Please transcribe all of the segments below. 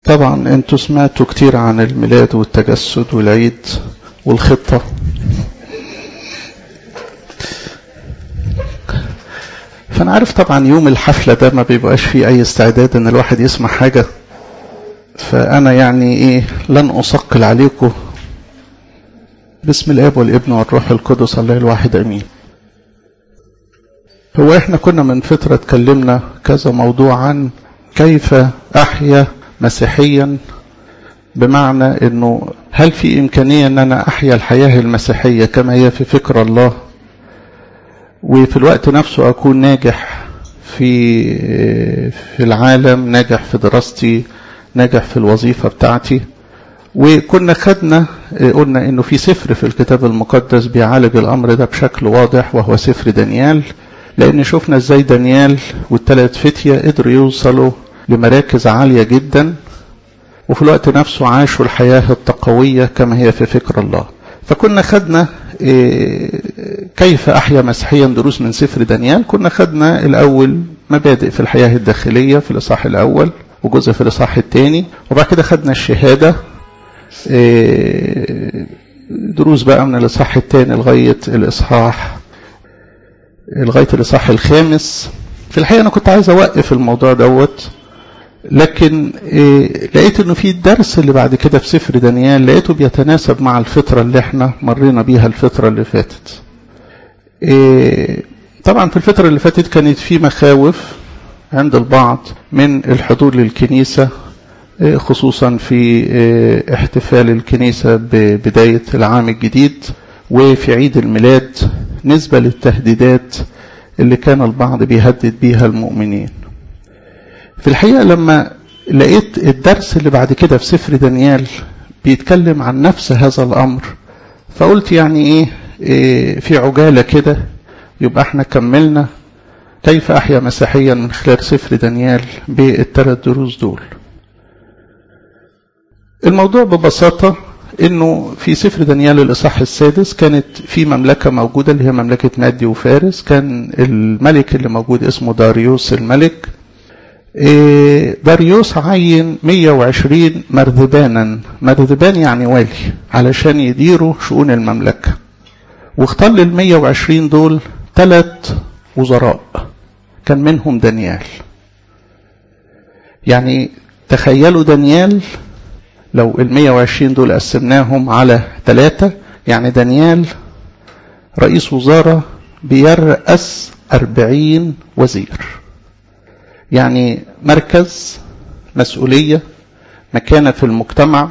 طبعا انتوا سمعتوا كتير عن الميلاد والتجسد والعيد والخطة فانا عارف طبعا يوم الحفلة ده ما بيبقاش فيه اي استعداد ان الواحد يسمع حاجة فانا يعني ايه لن اثقل عليكم بسم الاب والابن والروح القدس الله الواحد امين هو احنا كنا من فترة اتكلمنا كذا موضوع عن كيف احيا مسيحيا بمعنى انه هل في امكانية ان انا احيا الحياة المسيحية كما هي في فكر الله وفي الوقت نفسه اكون ناجح في في العالم ناجح في دراستي ناجح في الوظيفة بتاعتي وكنا خدنا قلنا انه في سفر في الكتاب المقدس بيعالج الامر ده بشكل واضح وهو سفر دانيال لان شفنا ازاي دانيال والثلاث فتية قدروا يوصلوا لمراكز عالية جدا وفي الوقت نفسه عاشوا الحياة التقوية كما هي في فكر الله فكنا خدنا كيف أحيا مسيحيا دروس من سفر دانيال كنا خدنا الأول مبادئ في الحياة الداخلية في الإصحاح الأول وجزء في الإصحاح الثاني وبعد كده خدنا الشهادة دروس بقى من الإصحاح الثاني لغاية الإصحاح لغاية الإصحاح الخامس في الحقيقة أنا كنت عايز أوقف الموضوع دوت لكن إيه لقيت انه في الدرس اللي بعد كده في سفر دانيال لقيته بيتناسب مع الفترة اللي احنا مرينا بيها الفترة اللي فاتت إيه طبعا في الفترة اللي فاتت كانت في مخاوف عند البعض من الحضور للكنيسة إيه خصوصا في احتفال الكنيسة ببداية العام الجديد وفي عيد الميلاد نسبة للتهديدات اللي كان البعض بيهدد بيها المؤمنين في الحقيقة لما لقيت الدرس اللي بعد كده في سفر دانيال بيتكلم عن نفس هذا الأمر فقلت يعني إيه, إيه في عجالة كده يبقى احنا كملنا كيف أحيا مسيحيا من خلال سفر دانيال بالثلاث دروس دول الموضوع ببساطة انه في سفر دانيال الاصحاح السادس كانت في مملكة موجودة اللي هي مملكة مادي وفارس كان الملك اللي موجود اسمه داريوس الملك داريوس عين 120 مرذبانا مرذبان يعني والي علشان يديروا شؤون المملكة واختار لل 120 دول ثلاث وزراء كان منهم دانيال يعني تخيلوا دانيال لو ال 120 دول قسمناهم على ثلاثة يعني دانيال رئيس وزارة بيرأس 40 وزير يعني مركز مسؤولية مكانة في المجتمع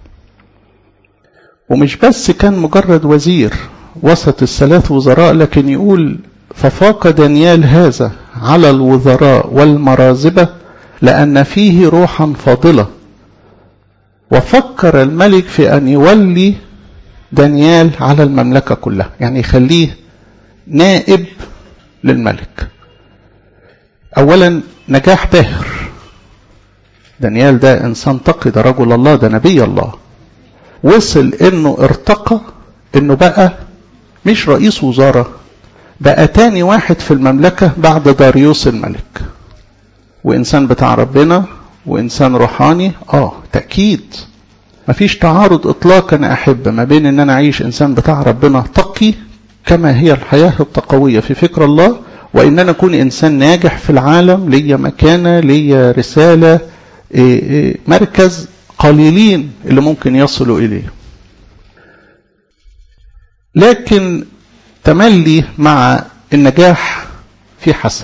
ومش بس كان مجرد وزير وسط الثلاث وزراء لكن يقول ففاق دانيال هذا على الوزراء والمرازبة لأن فيه روحا فاضلة وفكر الملك في أن يولي دانيال على المملكة كلها يعني يخليه نائب للملك أولا نجاح باهر دانيال ده إنسان تقي ده رجل الله ده نبي الله وصل إنه ارتقى إنه بقى مش رئيس وزارة بقى تاني واحد في المملكة بعد داريوس الملك وإنسان بتاع ربنا وإنسان روحاني آه تأكيد مفيش تعارض إطلاقا أحب ما بين إن أنا أعيش إنسان بتاع ربنا تقي كما هي الحياة التقوية في فكر الله وإن أنا أكون إنسان ناجح في العالم ليا مكانة ليا رسالة مركز قليلين اللي ممكن يصلوا إليه لكن تملي مع النجاح في حسد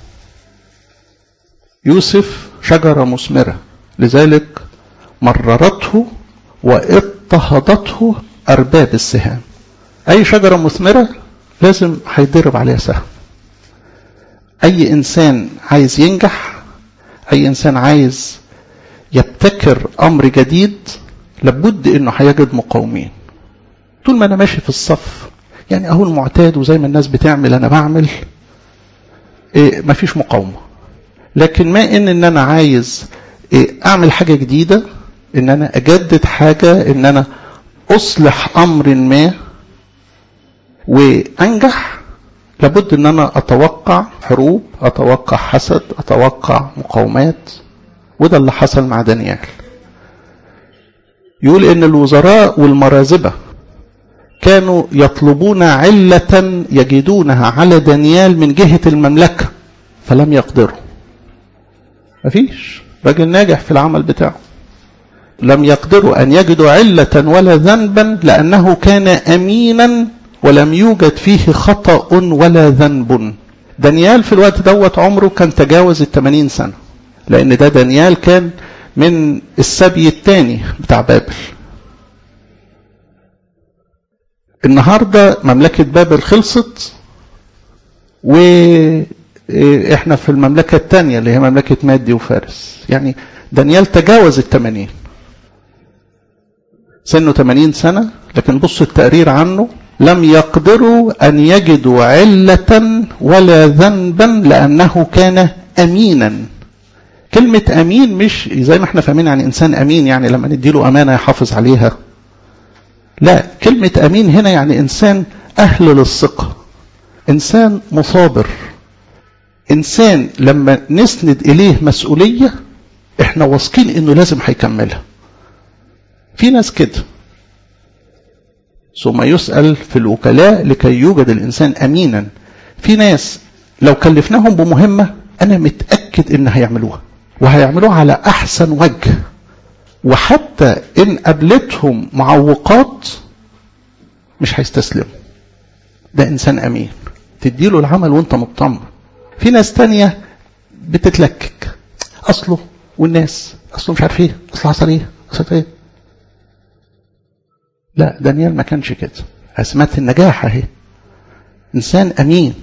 يوسف شجرة مثمرة لذلك مررته واضطهدته أرباب السهام أي شجرة مثمرة لازم هيضرب عليها سهم أي إنسان عايز ينجح أي إنسان عايز يبتكر أمر جديد لابد إنه هيجد مقاومين طول ما أنا ماشي في الصف يعني أهو المعتاد وزي ما الناس بتعمل أنا بعمل إيه مفيش مقاومة لكن ما إن إن أنا عايز إيه أعمل حاجة جديدة إن أنا أجدد حاجة إن أنا أصلح أمر ما وأنجح لابد ان انا اتوقع حروب اتوقع حسد اتوقع مقاومات وده اللي حصل مع دانيال يقول ان الوزراء والمرازبة كانوا يطلبون علة يجدونها على دانيال من جهة المملكة فلم يقدروا مفيش راجل ناجح في العمل بتاعه لم يقدروا أن يجدوا علة ولا ذنبا لأنه كان أمينا ولم يوجد فيه خطأ ولا ذنب دانيال في الوقت دوت عمره كان تجاوز الثمانين سنة لأن ده دانيال كان من السبي الثاني بتاع بابل النهاردة مملكة بابل خلصت وإحنا في المملكة الثانية اللي هي مملكة مادي وفارس يعني دانيال تجاوز الثمانين سنه 80 سنة لكن بص التقرير عنه لم يقدروا أن يجدوا علة ولا ذنبا لأنه كان أمينا كلمة أمين مش زي ما احنا فاهمين يعني إنسان أمين يعني لما نديله أمانة يحافظ عليها لا كلمة أمين هنا يعني إنسان أهل للثقة إنسان مثابر إنسان لما نسند إليه مسؤولية إحنا واثقين إنه لازم هيكملها في ناس كده ثم يسأل في الوكلاء لكي يوجد الإنسان أمينا في ناس لو كلفناهم بمهمة أنا متأكد إن هيعملوها وهيعملوها على أحسن وجه وحتى إن قابلتهم معوقات مش هيستسلموا ده إنسان أمين تديله العمل وانت مطمن في ناس تانية بتتلكك أصله والناس أصله مش عارف ايه أصله حصل ايه أصله ايه لا دانيال ما كانش كده أسمات النجاح اهي إنسان أمين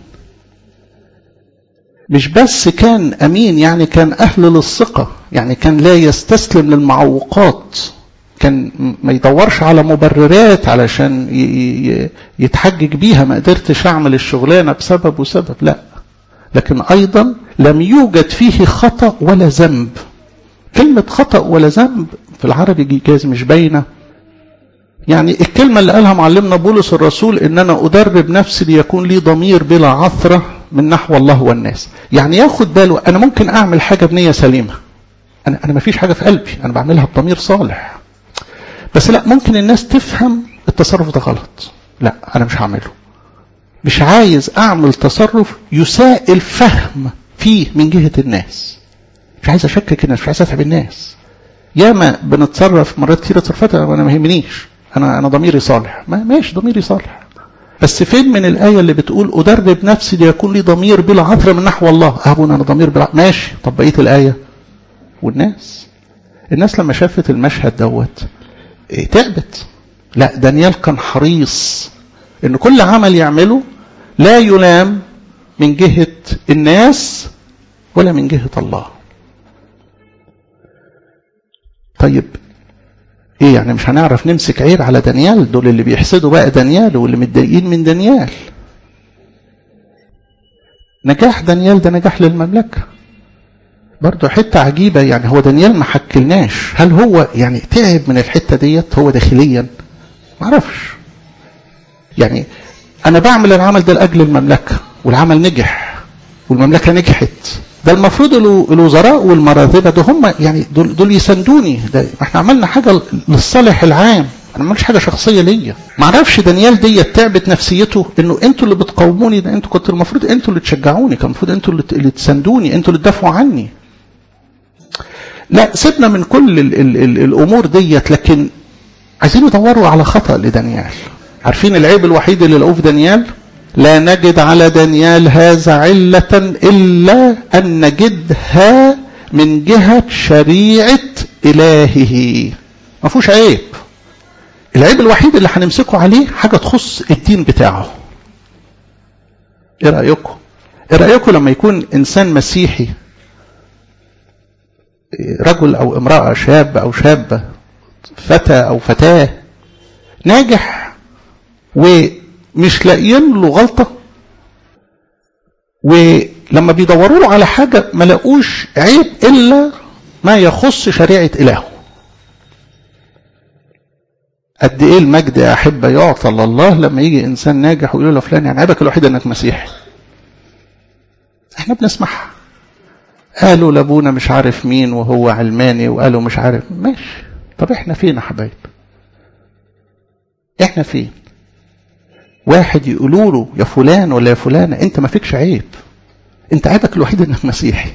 مش بس كان أمين يعني كان أهل للثقة يعني كان لا يستسلم للمعوقات كان ما يدورش على مبررات علشان يتحجج بيها ما قدرتش أعمل الشغلانة بسبب وسبب لا لكن أيضا لم يوجد فيه خطأ ولا ذنب كلمة خطأ ولا ذنب في العربي جاز مش باينة يعني الكلمة اللي قالها معلمنا بولس الرسول ان انا ادرب نفسي ليكون لي ضمير بلا عثرة من نحو الله والناس يعني ياخد باله انا ممكن اعمل حاجة بنية سليمة انا انا ما فيش حاجة في قلبي انا بعملها بضمير صالح بس لا ممكن الناس تفهم التصرف ده غلط لا انا مش هعمله مش عايز اعمل تصرف يساء الفهم فيه من جهة الناس مش عايز اشكك الناس مش عايز اتعب الناس ياما بنتصرف مرات كتير تصرفات وانا ما يهمنيش انا انا ضميري صالح ما ماشي ضميري صالح بس فين من الآية اللي بتقول أدرب نفسي ليكون لي ضمير بلا عثرة من نحو الله أبونا أنا ضمير بلا ماشي طب بقية الآية والناس الناس لما شافت المشهد دوت إيه تعبت لا دانيال كان حريص ان كل عمل يعمله لا يلام من جهة الناس ولا من جهة الله طيب ايه يعني مش هنعرف نمسك عير على دانيال دول اللي بيحسدوا بقى دانيال واللي متضايقين من دانيال نجاح دانيال ده نجاح للمملكة برضه حتة عجيبة يعني هو دانيال ما حكلناش هل هو يعني تعب من الحتة ديت هو داخليا ما اعرفش يعني انا بعمل العمل ده لاجل المملكة والعمل نجح والمملكة نجحت ده المفروض الوزراء والمراذبة ده هم يعني دول, دول يساندوني ده احنا عملنا حاجة للصالح العام انا ما عملش حاجة شخصية ليا ما اعرفش دانيال دي تعبت نفسيته انه انتوا اللي بتقاوموني ده انتوا كنتوا المفروض انتوا اللي تشجعوني كان المفروض انتوا اللي تساندوني انتوا اللي تدافعوا عني لا سيبنا من كل ال ال ال الامور ديت لكن عايزين ندوروا على خطأ لدانيال عارفين العيب الوحيد اللي لقوه في دانيال لا نجد على دانيال هذا علة إلا أن نجدها من جهة شريعة إلهه ما فيهوش عيب العيب الوحيد اللي هنمسكه عليه حاجة تخص الدين بتاعه ايه رأيكم ايه رأيكم لما يكون انسان مسيحي رجل او امرأة شاب او شابة فتى او فتاة ناجح ومش لاقيين له غلطة ولما بيدوروا له على حاجة ما لاقوش عيب الا ما يخص شريعة الهه قد ايه المجد يا احبه يعطى لله لما يجي انسان ناجح ويقول له فلان يعني عيبك الوحيد انك مسيحي احنا بنسمعها قالوا لابونا مش عارف مين وهو علماني وقالوا مش عارف ماشي طب احنا فين يا حبايب احنا فين واحد يقولوا له يا فلان ولا يا فلانة انت ما فيكش عيب انت عيبك الوحيد انك مسيحي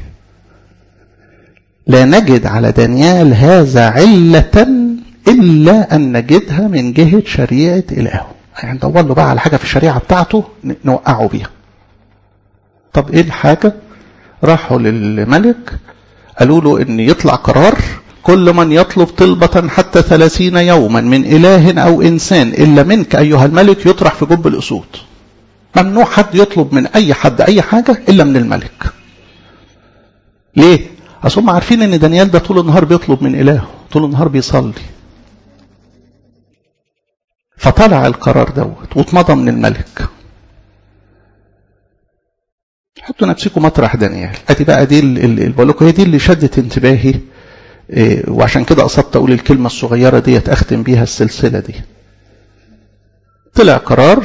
لا نجد على دانيال هذا علة إلا أن نجدها من جهة شريعة إلهه يعني ندور له بقى على حاجة في الشريعة بتاعته نوقعه بيها طب إيه الحاجة راحوا للملك قالوا له إن يطلع قرار كل من يطلب طلبة حتى ثلاثين يوما من إله أو إنسان إلا منك أيها الملك يطرح في جب الأسود ممنوع حد يطلب من أي حد أي حاجة إلا من الملك ليه؟ أصل هم عارفين إن دانيال ده طول النهار بيطلب من إلهه طول النهار بيصلي فطلع القرار دوت واتمضى من الملك حطوا نفسكم مطرح دانيال ادي بقى دي اللي بقول لكم هي دي اللي شدت انتباهي إيه وعشان كده قصدت اقول الكلمه الصغيره ديت اختم بيها السلسله دي طلع قرار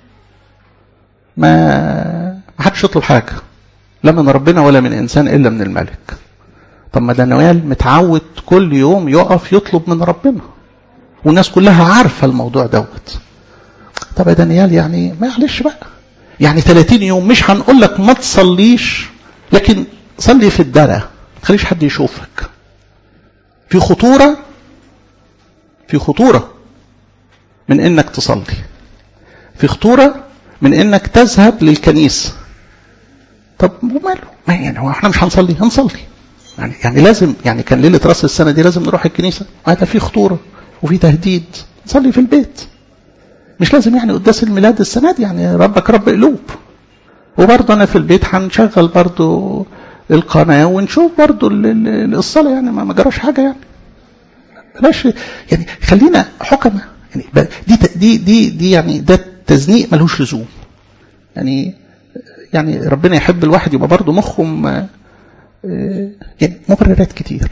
ما ما حدش يطلب حاجه لا من ربنا ولا من انسان الا من الملك طب ما دانيال متعود كل يوم يقف يطلب من ربنا والناس كلها عارفة الموضوع دوت طب يا دانيال يعني معلش بقى يعني 30 يوم مش هنقول لك ما تصليش لكن صلي في الدرة ما تخليش حد يشوفك في خطورة في خطورة من انك تصلي في خطورة من انك تذهب للكنيسة طب وماله ما يعني هو احنا مش هنصلي هنصلي يعني يعني لازم يعني كان ليله راس السنه دي لازم نروح الكنيسه هذا في خطوره وفي تهديد نصلي في البيت مش لازم يعني قداس الميلاد السنه دي يعني ربك رب قلوب وبرضه انا في البيت هنشغل برضه القناه ونشوف برضه الصلاه يعني ما جراش حاجه يعني بلاش يعني خلينا حكمه يعني دي دي دي دي يعني ده تزنيق ملوش لزوم يعني يعني ربنا يحب الواحد يبقى برضه مخهم يعني مبررات كتير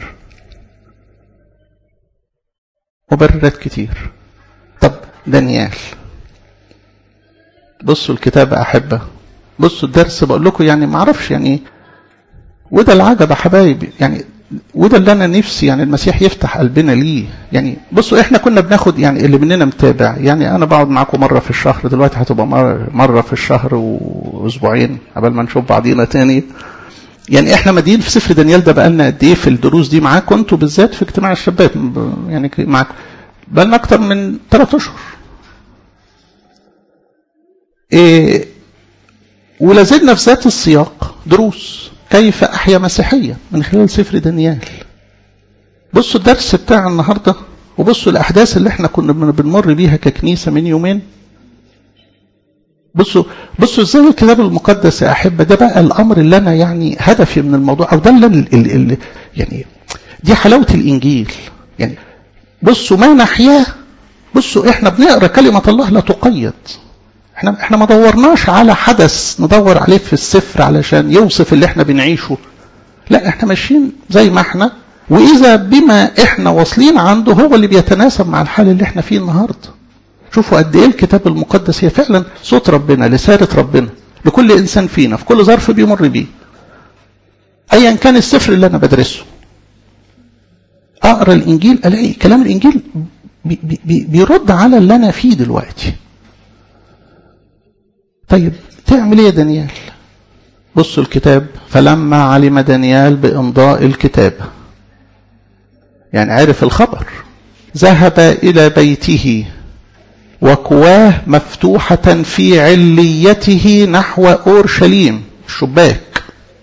مبررات كتير طب دانيال بصوا الكتاب أحبة بصوا الدرس بقول لكم يعني ما اعرفش يعني وده العجب يا حبايبي يعني وده اللي انا نفسي يعني المسيح يفتح قلبنا ليه يعني بصوا احنا كنا بناخد يعني اللي مننا متابع يعني انا بقعد معاكم مره في الشهر دلوقتي هتبقى مره في الشهر واسبوعين قبل ما نشوف بعضينا تاني يعني احنا مدين في سفر دانيال ده بقالنا قد ايه في الدروس دي معاكم انتوا بالذات في اجتماع الشباب يعني معاكم بقالنا اكتر من ثلاث اشهر إيه ولازلنا في ذات السياق دروس كيف احيا مسيحيا من خلال سفر دانيال بصوا الدرس بتاع النهارده وبصوا الاحداث اللي احنا كنا بنمر بيها ككنيسه من يومين بصوا بصوا ازاي الكتاب المقدس يا احبه ده بقى الامر اللي انا يعني هدفي من الموضوع او ده اللي, اللي, اللي يعني دي حلاوه الانجيل يعني بصوا ما نحياه بصوا احنا بنقرا كلمه الله لا تقيد احنا احنا ما دورناش على حدث ندور عليه في السفر علشان يوصف اللي احنا بنعيشه لا احنا ماشيين زي ما احنا واذا بما احنا واصلين عنده هو اللي بيتناسب مع الحال اللي احنا فيه النهارده شوفوا قد ايه الكتاب المقدس هي فعلا صوت ربنا رساله ربنا لكل انسان فينا في كل ظرف بيمر بيه ايا كان السفر اللي انا بدرسه اقرا الانجيل الاقي كلام الانجيل بي بي بيرد على اللي انا فيه دلوقتي طيب تعمل ايه يا دانيال بصوا الكتاب فلما علم دانيال بامضاء الكتاب يعني عرف الخبر ذهب الى بيته وكواه مفتوحة في عليته نحو أورشليم الشباك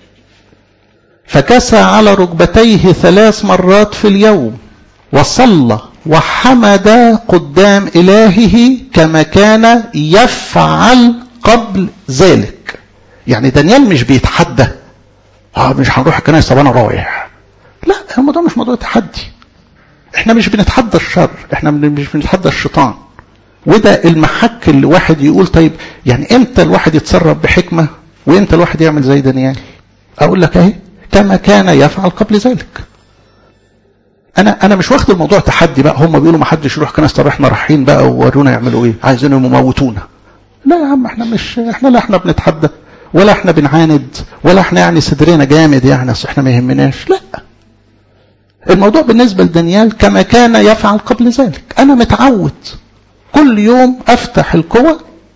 فكسى على ركبتيه ثلاث مرات في اليوم وصلى وحمد قدام إلهه كما كان يفعل قبل ذلك يعني دانيال مش بيتحدى اه مش هنروح الكنائس طب انا رايح لا الموضوع مش موضوع تحدي احنا مش بنتحدى الشر احنا مش بنتحدى الشيطان وده المحك اللي واحد يقول طيب يعني امتى الواحد يتصرف بحكمة وامتى الواحد يعمل زي دانيال اقول لك اهي كما كان يفعل قبل ذلك انا انا مش واخد الموضوع تحدي بقى هم بيقولوا ما حدش يروح كنيسه طب احنا رايحين بقى وورونا يعملوا ايه عايزينهم يموتونا لا يا عم احنا مش احنا لا احنا بنتحدى ولا احنا بنعاند ولا احنا يعني صدرنا جامد يعني اصل احنا ما يهمناش لا الموضوع بالنسبه لدانيال كما كان يفعل قبل ذلك انا متعود كل يوم افتح القوة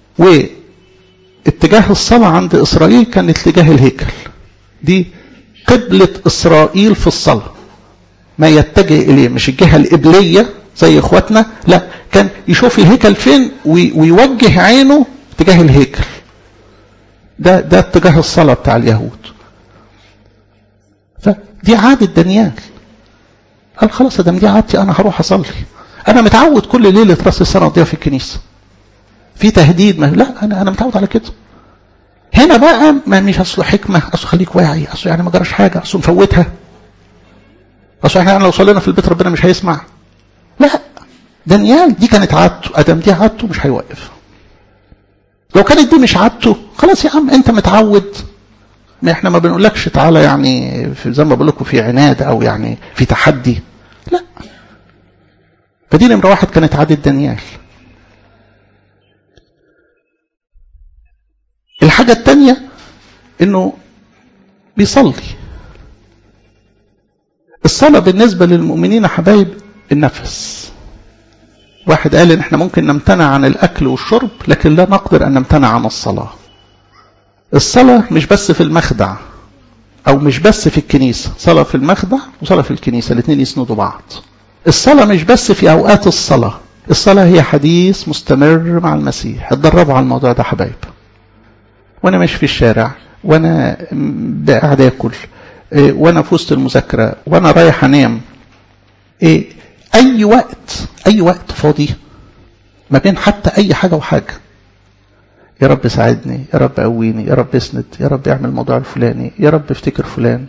واتجاه الصلاة عند اسرائيل كان اتجاه الهيكل دي قبلة اسرائيل في الصلاة ما يتجه اليه مش الجهة القبلية زي اخواتنا لا كان يشوف الهيكل فين ويوجه عينه تجاه الهيكل ده ده اتجاه الصلاة بتاع اليهود فدي عادة دانيال قال خلاص ده دي عادتي انا هروح اصلي انا متعود كل ليله راس السنه اقضيها في الكنيسه في تهديد ما لا انا انا متعود على كده هنا بقى ما مش اصله حكمه اصله خليك واعي اصله يعني ما جراش حاجه اصله نفوتها اصله احنا لو صلينا في البيت ربنا مش هيسمع لا دانيال دي كانت عادته ادم دي عادته مش هيوقف لو كانت دي مش عادته خلاص يا عم انت متعود ما احنا ما بنقولكش تعالى يعني في زي ما بقول لكم في عناد او يعني في تحدي لا فدي نمره واحد كانت عاده دانيال الحاجه الثانيه انه بيصلي الصلاه بالنسبه للمؤمنين يا حبايب النفس واحد قال ان احنا ممكن نمتنع عن الاكل والشرب لكن لا نقدر ان نمتنع عن الصلاه الصلاة مش بس في المخدع أو مش بس في الكنيسة صلاة في المخدع وصلاة في الكنيسة الاثنين يسندوا بعض الصلاة مش بس في أوقات الصلاة الصلاة هي حديث مستمر مع المسيح اتدربوا على الموضوع ده حبايب وأنا ماشي في الشارع وأنا قاعد آكل وأنا في وسط المذاكرة وأنا رايح أنام أي وقت أي وقت فاضي ما بين حتى أي حاجة وحاجة يا رب ساعدني يا رب قويني يا رب اسند يا رب اعمل الموضوع الفلاني يا رب افتكر فلان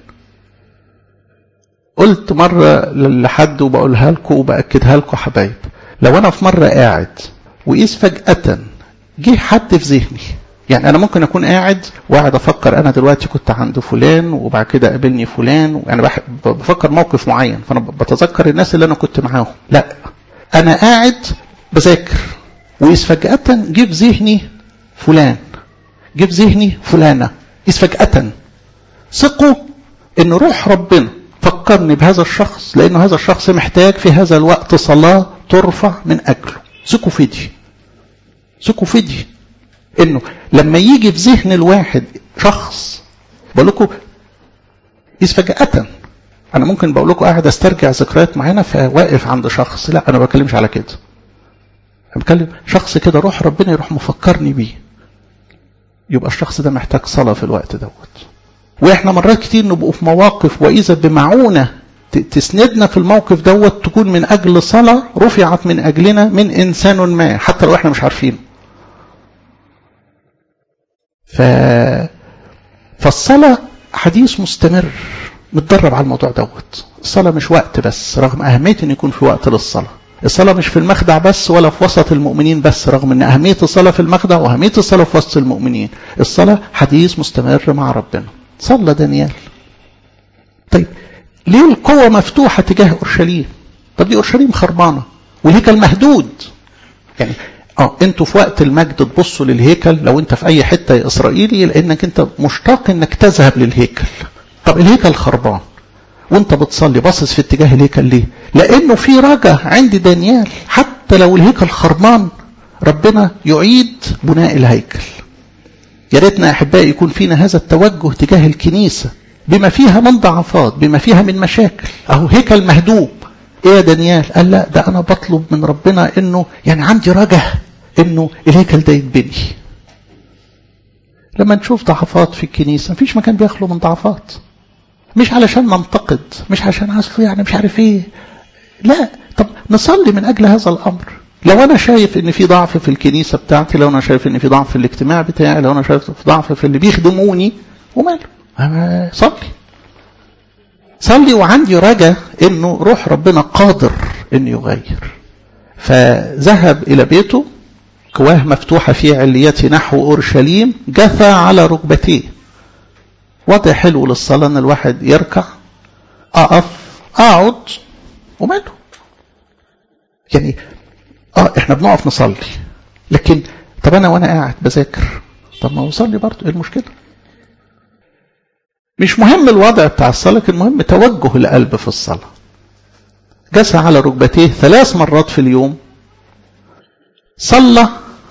قلت مرة لحد وبقولها لكم وبأكدها لكم حبايب لو أنا في مرة قاعد وقيس فجأة جه حد في ذهني يعني أنا ممكن أكون قاعد وقاعد أفكر أنا دلوقتي كنت عند فلان وبعد كده قابلني فلان يعني بفكر موقف معين فأنا بتذكر الناس اللي أنا كنت معاهم لا أنا قاعد بذاكر وقيس فجأة جه في ذهني فلان جيب ذهني فلانة إذ فجأة ثقوا إن روح ربنا فكرني بهذا الشخص لأنه هذا الشخص محتاج في هذا الوقت صلاة ترفع من أجله ثقوا في دي ثقوا في دي إنه لما يجي في ذهن الواحد شخص بقول لكم إذ فجأة أنا ممكن بقول لكم قاعد أسترجع ذكريات معينة فواقف عند شخص لا أنا ما بتكلمش على كده أنا بتكلم شخص كده روح ربنا يروح مفكرني بيه يبقى الشخص ده محتاج صلاة في الوقت دوت واحنا مرات كتير نبقوا في مواقف واذا بمعونة تسندنا في الموقف دوت تكون من اجل صلاة رفعت من اجلنا من انسان ما حتى لو احنا مش عارفين ف... فالصلاة حديث مستمر متدرب على الموضوع دوت الصلاة مش وقت بس رغم أهمية أن يكون في وقت للصلاة الصلاة مش في المخدع بس ولا في وسط المؤمنين بس رغم أن أهمية الصلاة في المخدع وأهمية الصلاة في وسط المؤمنين الصلاة حديث مستمر مع ربنا صلى دانيال طيب ليه القوة مفتوحة تجاه أورشليم طب دي أورشليم خربانة والهيكل مهدود يعني اه انتوا في وقت المجد تبصوا للهيكل لو انت في اي حته اسرائيلي لانك انت مشتاق انك تذهب للهيكل طب الهيكل خربان وانت بتصلي باصص في اتجاه الهيكل ليه لانه في رجا عند دانيال حتى لو الهيكل خربان ربنا يعيد بناء الهيكل يا ريتنا احبائي يكون فينا هذا التوجه تجاه الكنيسه بما فيها من ضعفات بما فيها من مشاكل اهو هيكل مهدوم ايه يا دانيال قال لا ده انا بطلب من ربنا انه يعني عندي رجا انه الهيكل ده يتبني لما نشوف ضعفات في الكنيسه مفيش مكان بيخلو من ضعفات مش علشان ننتقد مش عشان اصله يعني مش عارف ايه لا طب نصلي من اجل هذا الامر لو انا شايف ان في ضعف في الكنيسه بتاعتي لو انا شايف ان في ضعف في الاجتماع بتاعي لو انا شايف في ضعف في اللي بيخدموني وماله صلي صلي وعندي رجا انه روح ربنا قادر انه يغير فذهب الى بيته كواه مفتوحه في عليته نحو اورشليم جثى على ركبتيه وضع حلو للصلاة ان الواحد يركع اقف اقعد وماله يعني اه احنا بنقف نصلي لكن طب انا وانا قاعد بذاكر طب ما اصلي برضه ايه المشكله مش مهم الوضع بتاع الصلاه لكن المهم توجه القلب في الصلاه جسى على ركبتيه ثلاث مرات في اليوم صلى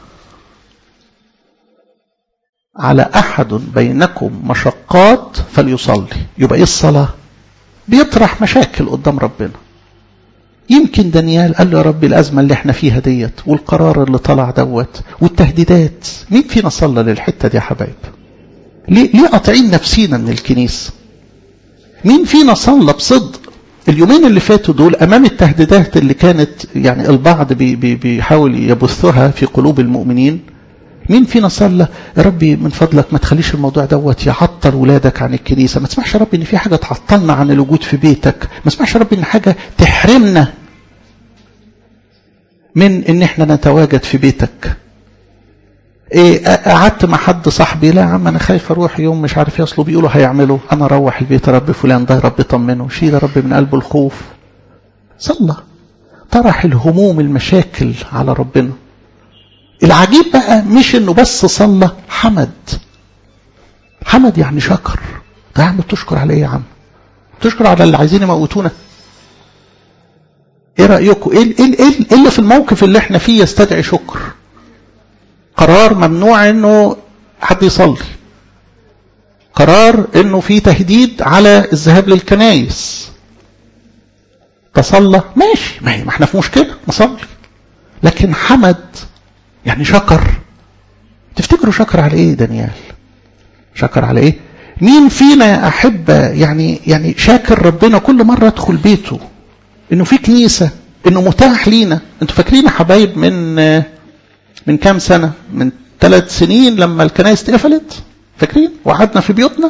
على أحد بينكم مشقات فليصلي يبقى إيه الصلاة بيطرح مشاكل قدام ربنا يمكن دانيال قال له يا رب الأزمة اللي احنا فيها ديت والقرار اللي طلع دوت والتهديدات مين فينا صلى للحتة دي يا حبايب ليه, ليه قاطعين نفسينا من الكنيسة مين فينا صلى بصدق اليومين اللي فاتوا دول أمام التهديدات اللي كانت يعني البعض بي بي بيحاول يبثها في قلوب المؤمنين مين فينا صلى يا ربي من فضلك ما تخليش الموضوع دوت يعطل ولادك عن الكنيسة ما تسمعش يا ربي ان في حاجة تعطلنا عن الوجود في بيتك ما تسمعش يا ربي ان حاجة تحرمنا من ان احنا نتواجد في بيتك ايه قعدت مع حد صاحبي لا يا عم انا خايف اروح يوم مش عارف يصلوا بيقولوا هيعملوا انا اروح البيت يا رب فلان ده يا رب طمنه شيل يا رب من قلبه الخوف صلى طرح الهموم المشاكل على ربنا العجيب بقى مش انه بس صلى حمد حمد يعني شكر ده يا عم بتشكر على ايه يا عم بتشكر على اللي عايزين يموتونا ايه رايكم ايه ايه ايه اللي في الموقف اللي احنا فيه يستدعي شكر قرار ممنوع انه حد يصلي قرار انه في تهديد على الذهاب للكنايس تصلى ماشي ما احنا في مشكله نصلي لكن حمد يعني شكر تفتكروا شكر على ايه دانيال شكر على ايه مين فينا يا احبه يعني يعني شاكر ربنا كل مره ادخل بيته انه في كنيسه انه متاح لينا انتوا فاكرين يا حبايب من من كام سنه من ثلاث سنين لما الكنائس اتقفلت فاكرين وقعدنا في بيوتنا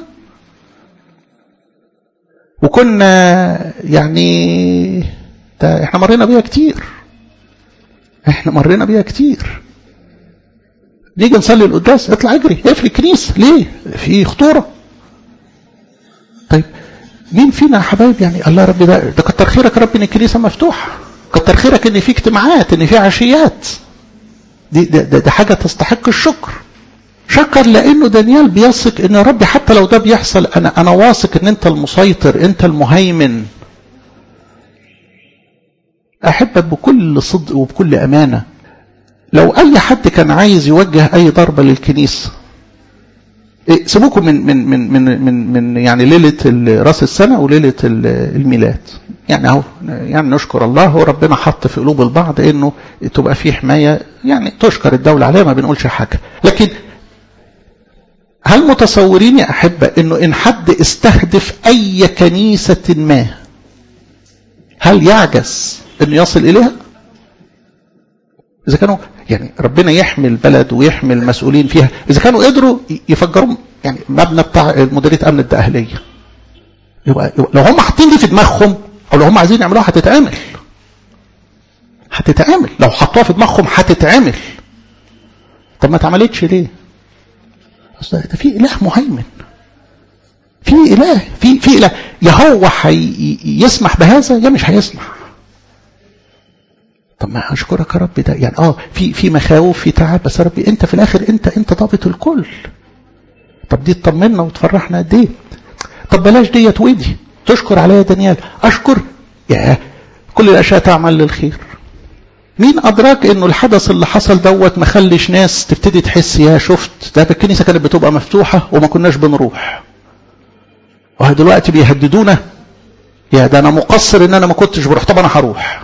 وكنا يعني ده احنا مرينا بيها كتير احنا مرينا بيها كتير نيجي نصلي القداس اطلع اجري اقفل الكنيسه ليه في خطوره طيب مين فينا يا حبايب يعني الله رب ده, ده كتر خيرك يا رب ان الكنيسه مفتوحه كتر خيرك ان في اجتماعات ان في عشيات دي ده, ده, ده حاجه تستحق الشكر شكر لانه دانيال بيثق ان يا رب حتى لو ده بيحصل انا انا واثق ان انت المسيطر انت المهيمن احبك بكل صدق وبكل امانه لو اي حد كان عايز يوجه اي ضربه للكنيسه إيه سيبوكم من من من من من من يعني ليله راس السنه وليله الميلاد يعني اهو يعني نشكر الله وربنا حط في قلوب البعض انه تبقى في حمايه يعني تشكر الدوله عليها ما بنقولش حاجه لكن هل متصورين يا احبه انه ان حد استهدف اي كنيسه ما هل يعجز انه يصل اليها اذا كانوا يعني ربنا يحمي البلد ويحمي المسؤولين فيها اذا كانوا قدروا يفجروا يعني مبنى بتاع مديريه امن الدقهليه يبقى, يبقى لو هم حاطين دي في دماغهم او لو هم عايزين يعملوها هتتعمل هتتعمل لو حطوها في دماغهم هتتعمل طب ما اتعملتش ليه اصل ده في اله مهيمن في اله في في اله يا هو يسمح بهذا يا مش هيسمح طب ما اشكرك يا رب ده يعني اه في في مخاوف في تعب بس يا ربي انت في الاخر انت انت ضابط الكل طب دي تطمنا وتفرحنا قد ايه طب بلاش ديت ودي تشكر عليا يا دانيال اشكر يا كل الاشياء تعمل للخير مين ادراك انه الحدث اللي حصل دوت ما خليش ناس تبتدي تحس يا شفت ده الكنيسه كانت بتبقى مفتوحه وما كناش بنروح دلوقتي بيهددونا يا ده انا مقصر ان انا ما كنتش بروح طب انا هروح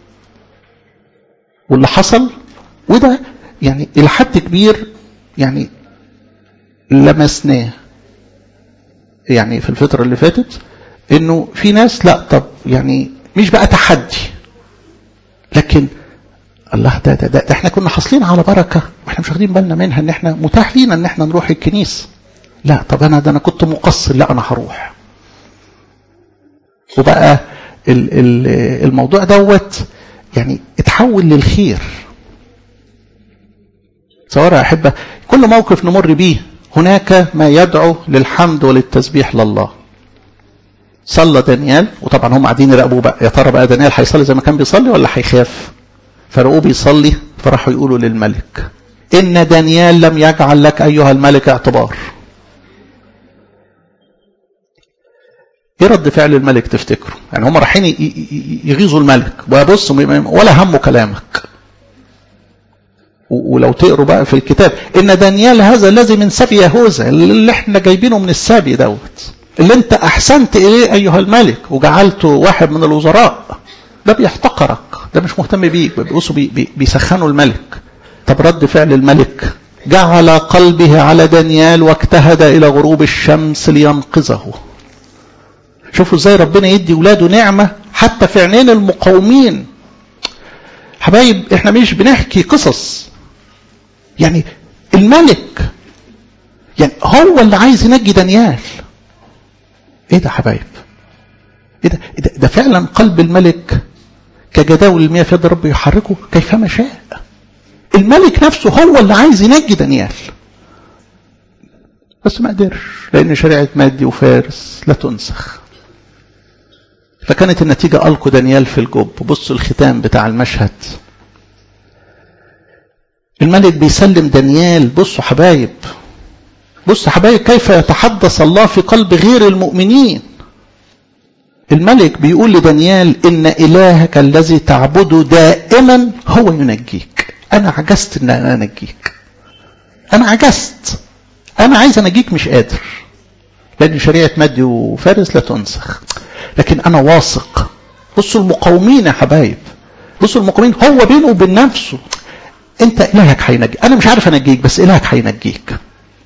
واللي حصل وده يعني الى حد كبير يعني لمسناه يعني في الفترة اللي فاتت انه في ناس لا طب يعني مش بقى تحدي لكن الله ده ده, ده, ده احنا كنا حاصلين على بركة واحنا مش واخدين بالنا منها ان احنا متاح لينا ان احنا نروح الكنيسة لا طب انا ده انا كنت مقصر لا انا هروح وبقى ال ال الموضوع دوت يعني اتحول للخير صور يا أحبة كل موقف نمر به هناك ما يدعو للحمد وللتسبيح لله صلى دانيال وطبعا هم قاعدين يراقبوا بقى يا ترى بقى دانيال هيصلي زي ما كان بيصلي ولا هيخاف فرقوه بيصلي فراحوا يقولوا للملك إن دانيال لم يجعل لك أيها الملك اعتبار ايه رد فعل الملك تفتكروا يعني هم رايحين يغيظوا الملك ويبص ولا همه كلامك ولو تقروا بقى في الكتاب ان دانيال هذا الذي من سبي يهوذا اللي احنا جايبينه من السبي دوت اللي انت احسنت اليه ايها الملك وجعلته واحد من الوزراء ده بيحتقرك ده مش مهتم بيك بيبقوا بي بيسخنوا الملك طب رد فعل الملك جعل قلبه على دانيال واجتهد الى غروب الشمس لينقذه شوفوا ازاي ربنا يدي ولاده نعمه حتى في عينين المقاومين حبايب احنا مش بنحكي قصص يعني الملك يعني هو اللي عايز ينجي دانيال ايه ده حبايب ايه ده, إيه ده, ده فعلا قلب الملك كجداول المياه في يد رب يحركه كيفما شاء الملك نفسه هو اللي عايز ينجي دانيال بس ما قدرش لان شريعه مادي وفارس لا تنسخ فكانت النتيجة ألقوا دانيال في الجب بصوا الختام بتاع المشهد الملك بيسلم دانيال بصوا حبايب بصوا حبايب كيف يتحدث الله في قلب غير المؤمنين الملك بيقول لدانيال إن إلهك الذي تعبده دائما هو ينجيك أنا عجزت إن أنا أنجيك أنا عجزت أنا عايز أنجيك مش قادر لأن شريعة مادي وفارس لا تنسخ لكن أنا واثق بصوا المقاومين يا حبايب بصوا المقاومين هو بينه وبين نفسه أنت إلهك هينجيك أنا مش عارف أنجيك بس إلهك هينجيك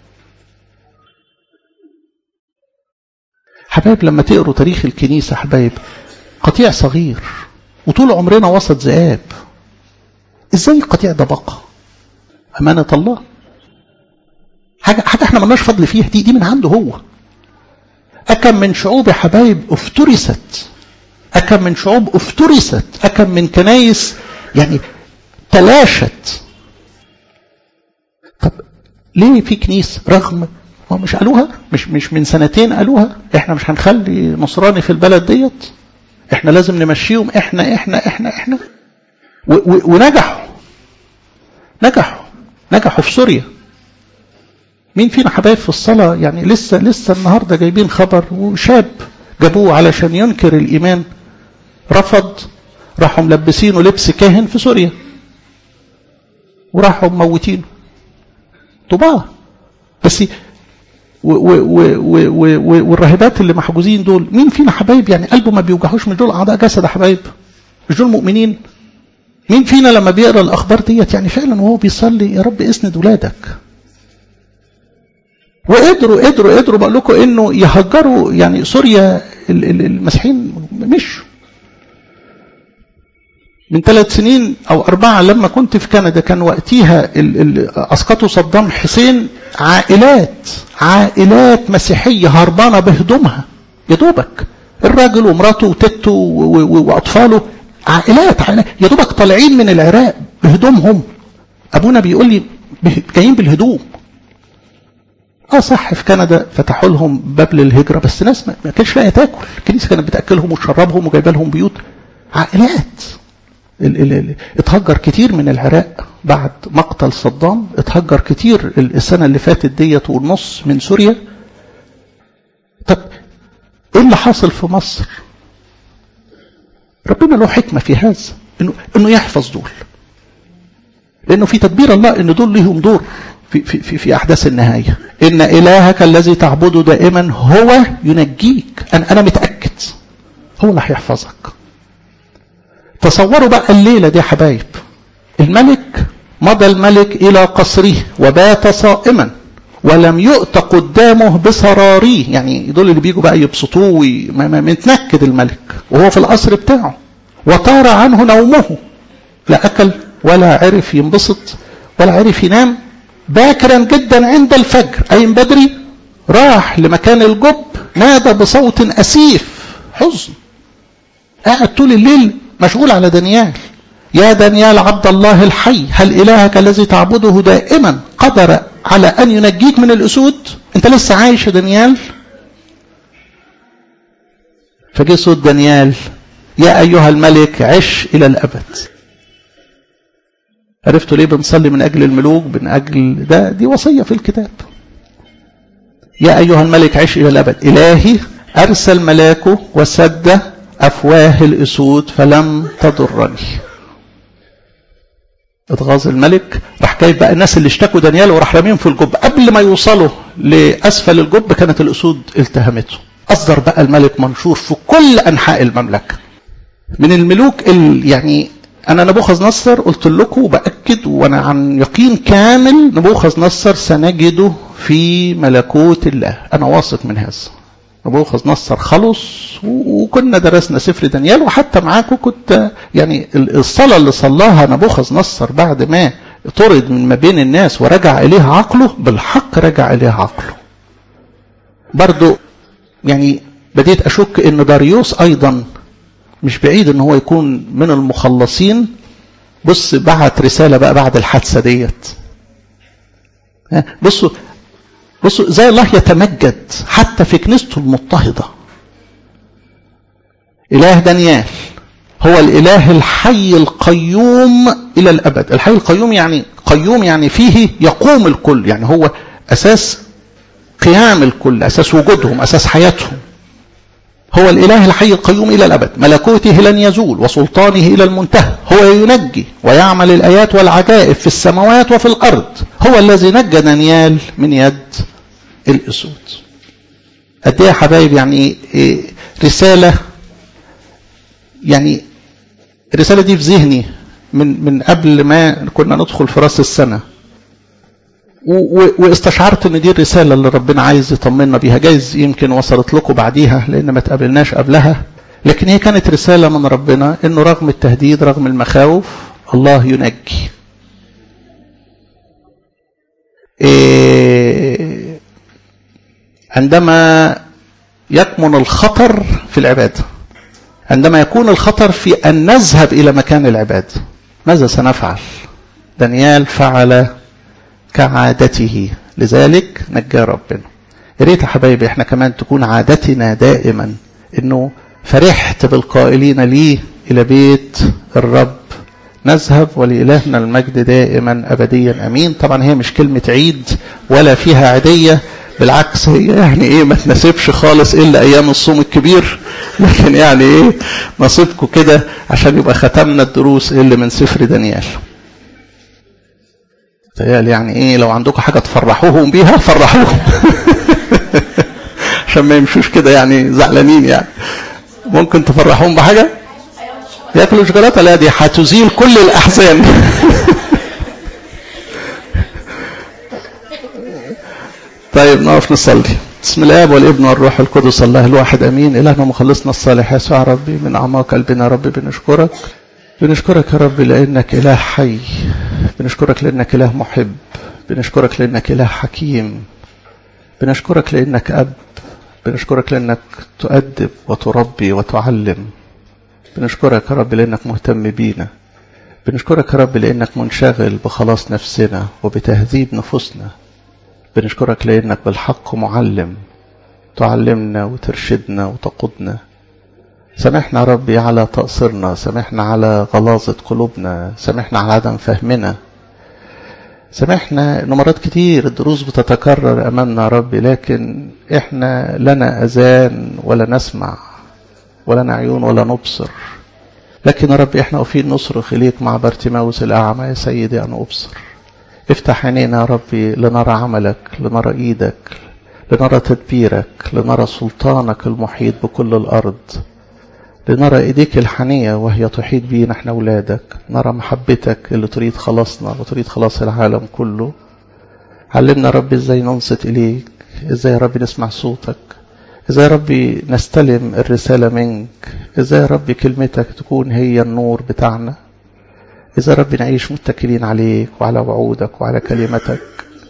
حبايب لما تقروا تاريخ الكنيسة حبايب قطيع صغير وطول عمرنا وسط ذئاب ازاي القطيع ده بقى أمانة الله حاجة, حاجة احنا ملناش فضل فيها دي دي من عنده هو أكم من شعوب يا حبايب افترست أكم من شعوب افترست أكم من كنايس يعني تلاشت طب ليه في كنيسة رغم ما مش قالوها مش مش من سنتين قالوها احنا مش هنخلي نصراني في البلد ديت احنا لازم نمشيهم احنا احنا احنا احنا و و ونجحوا نجحوا نجحوا في سوريا مين فينا حبايب في الصلاة يعني لسه لسه النهاردة جايبين خبر وشاب جابوه علشان ينكر الإيمان رفض راحوا ملبسينه لبس كاهن في سوريا وراحوا موتينه طباع بس والراهبات اللي محجوزين دول مين فينا حبايب يعني قلبه ما بيوجعوش مش دول اعضاء جسد يا حبايب مش دول مؤمنين مين فينا لما بيقرا الاخبار ديت يعني فعلا وهو بيصلي يا رب اسند ولادك وقدروا قدروا قدروا بقول لكم انه يهجروا يعني سوريا المسيحيين مشوا من ثلاث سنين او اربعه لما كنت في كندا كان وقتها اسقطوا صدام حسين عائلات عائلات مسيحيه هربانه بهدومها يا دوبك الراجل ومراته وتته واطفاله عائلات عائلات يا دوبك طالعين من العراق بهدومهم ابونا بيقول لي جايين بالهدوم اه صح في كندا فتحوا لهم باب للهجره بس ناس ما كانش لاقيه تاكل الكنيسه كانت بتاكلهم وتشربهم وجايبه لهم بيوت عائلات ال ال ال اتهجر كتير من العراق بعد مقتل صدام اتهجر كتير السنه اللي فاتت ديت والنص من سوريا طب ايه اللي حاصل في مصر ربنا له حكمه في هذا انه انه يحفظ دول لانه في تدبير الله ان دول ليهم دور في, في, في, في أحداث النهاية إن إلهك الذي تعبده دائما هو ينجيك أنا, أنا متأكد هو اللي هيحفظك تصوروا بقى الليلة دي يا حبايب الملك مضى الملك إلى قصره وبات صائما ولم يؤت قدامه بسراريه يعني دول اللي بيجوا بقى يبسطوه متنكد الملك وهو في القصر بتاعه وطار عنه نومه لا أكل ولا عرف ينبسط ولا عرف ينام باكرا جدا عند الفجر أي من بدري راح لمكان الجب نادى بصوت أسيف حزن قاعد طول الليل مشغول على دانيال يا دانيال عبد الله الحي هل إلهك الذي تعبده دائما قدر على أن ينجيك من الأسود أنت لسه عايش يا دانيال فجه صوت دانيال يا أيها الملك عش إلى الأبد عرفتوا ليه بنصلي من أجل الملوك من أجل ده دي وصية في الكتاب يا أيها الملك عش إلى الأبد إلهي أرسل ملاكه وسد أفواه الأسود فلم تضرني اتغاظ الملك راح جايب بقى الناس اللي اشتكوا دانيال وراح راميهم في الجب قبل ما يوصلوا لاسفل الجب كانت الاسود التهمته اصدر بقى الملك منشور في كل انحاء المملكه من الملوك اللي يعني انا نبوخذ نصر قلت لكم وباكد وانا عن يقين كامل نبوخذ نصر سنجده في ملكوت الله انا واثق من هذا نبوخذ نصر خلص وكنا درسنا سفر دانيال وحتى معاكم كنت يعني الصلاة اللي صلاها نبوخذ نصر بعد ما طرد من ما بين الناس ورجع إليها عقله بالحق رجع إليها عقله برضو يعني بديت أشك إن داريوس أيضا مش بعيد إن هو يكون من المخلصين بص بعت رسالة بقى بعد الحادثة ديت بصوا بصوا زي الله يتمجد حتى في كنيسته المضطهده اله دانيال هو الاله الحي القيوم الى الابد الحي القيوم يعني قيوم يعني فيه يقوم الكل يعني هو اساس قيام الكل اساس وجودهم اساس حياتهم هو الاله الحي القيوم الى الابد ملكوته لن يزول وسلطانه الى المنتهى هو ينجي ويعمل الايات والعجائب في السماوات وفي الارض هو الذي نجى دانيال من يد الاسود قد ايه يا حبايب يعني إيه رساله يعني الرساله دي في ذهني من من قبل ما كنا ندخل في راس السنه واستشعرت ان دي الرساله اللي ربنا عايز يطمنا بيها جايز يمكن وصلت لكم بعديها لان ما تقابلناش قبلها لكن هي كانت رساله من ربنا انه رغم التهديد رغم المخاوف الله ينجي إيه عندما يكمن الخطر في العباده عندما يكون الخطر في ان نذهب الى مكان العباده ماذا سنفعل دانيال فعل كعادته لذلك نجى ربنا يا ريت يا حبايبي احنا كمان تكون عادتنا دائما انه فرحت بالقائلين لي الى بيت الرب نذهب ولإلهنا المجد دائما أبديا أمين طبعا هي مش كلمة عيد ولا فيها عيدية بالعكس هي يعني ايه ما تناسبش خالص الا ايام الصوم الكبير لكن يعني ايه نصيبكم كده عشان يبقى ختمنا الدروس اللي من سفر دانيال تهيألي يعني ايه لو عندكم حاجة تفرحوهم بيها فرحوهم عشان ما يمشوش كده يعني زعلانين يعني ممكن تفرحوهم بحاجة ياكلوا شوكولاتة لا دي هتزيل كل الأحزان طيب نقف نصلي بسم الاب والابن والروح القدس الله الواحد امين الهنا مخلصنا الصالح يسوع ربي من اعماق قلبنا ربي بنشكرك بنشكرك يا رب لانك اله حي بنشكرك لانك اله محب بنشكرك لانك اله حكيم بنشكرك لانك اب بنشكرك لانك تؤدب وتربي وتعلم بنشكرك يا رب لانك مهتم بينا بنشكرك يا رب لانك منشغل بخلاص نفسنا وبتهذيب نفوسنا بنشكرك لانك بالحق معلم تعلمنا وترشدنا وتقودنا سامحنا ربي على تقصيرنا سامحنا على غلاظة قلوبنا سامحنا على عدم فهمنا سامحنا انه مرات كتير الدروس بتتكرر امامنا ربي لكن احنا لنا اذان ولا نسمع ولنا عيون ولا نبصر لكن يا رب احنا وفين نصرخ اليك مع بارتيماوس الاعمى يا سيدي ان ابصر افتح عينينا يا ربي لنرى عملك لنرى ايدك لنرى تدبيرك لنرى سلطانك المحيط بكل الارض لنرى ايديك الحنية وهي تحيط بينا احنا اولادك نرى محبتك اللي تريد خلاصنا وتريد خلاص العالم كله علمنا ربي ازاي ننصت اليك ازاي يا ربي نسمع صوتك ازاي يا ربي نستلم الرسالة منك ازاي يا ربي كلمتك تكون هي النور بتاعنا ازاي يا ربي نعيش متكلين عليك وعلى وعودك وعلى كلمتك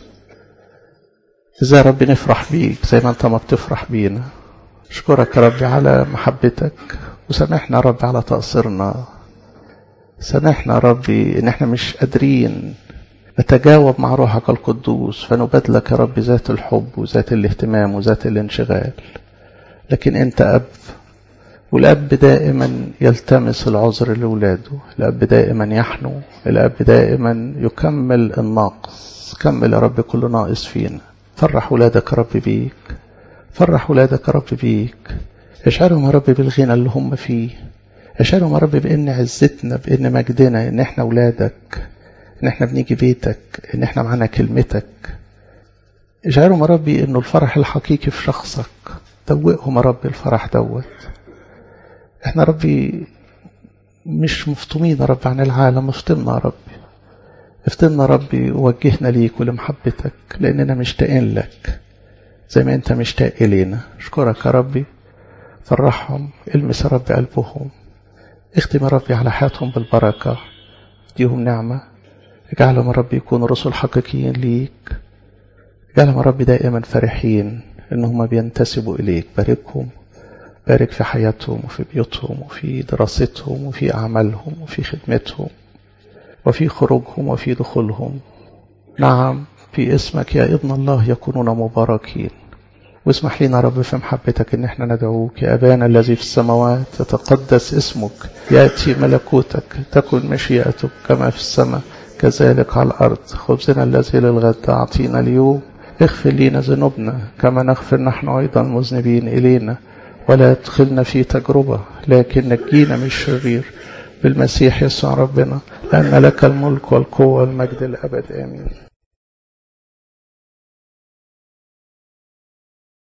ازاي يا ربي نفرح بيك زي ما انت ما بتفرح بينا اشكرك يا ربي على محبتك وسامحنا يا ربي على تقصيرنا سامحنا يا ربي ان احنا مش قادرين نتجاوب مع روحك القدوس فنبادلك يا رب ذات الحب وذات الاهتمام وذات الانشغال لكن انت اب والاب دائما يلتمس العذر لاولاده الاب دائما يحنو الاب دائما يكمل الناقص كمل يا رب كل ناقص فينا فرح ولادك يا رب بيك فرح ولادك يا رب بيك اشعرهم يا رب بالغنى اللي هم فيه اشعرهم يا رب بان عزتنا بان مجدنا ان احنا ولادك ان احنا بنيجي بيتك ان احنا معانا كلمتك اجعلهم يا ربي انه الفرح الحقيقي في شخصك دوقهم يا ربي الفرح دوت احنا ربي مش مفطومين يا رب عن العالم افطمنا يا ربي افتنا ربي ووجهنا ليك ولمحبتك لاننا مشتاقين لك زي ما انت مشتاق الينا اشكرك يا ربي فرحهم المس يا ربي قلبهم اختم يا ربي على حياتهم بالبركة اديهم نعمة اجعلهم يا ربي يكونوا رسل حقيقيين ليك اجعلهم يا ربي دائما فرحين انهم بينتسبوا اليك باركهم بارك في حياتهم وفي بيوتهم وفي دراستهم وفي أعمالهم وفي خدمتهم وفي خروجهم وفي دخولهم نعم في اسمك يا ابن الله يكونون مباركين واسمح لنا رب في محبتك ان احنا ندعوك يا ابانا الذي في السماوات تتقدس اسمك ياتي ملكوتك تكن مشيئتك كما في السماء كذلك على الارض خبزنا الذي للغد اعطينا اليوم اغفر لنا ذنوبنا كما نغفر نحن ايضا مذنبين الينا ولا تدخلنا في تجربة لكن نجينا من الشرير بالمسيح يسوع ربنا لأن لك الملك والقوة والمجد الأبد آمين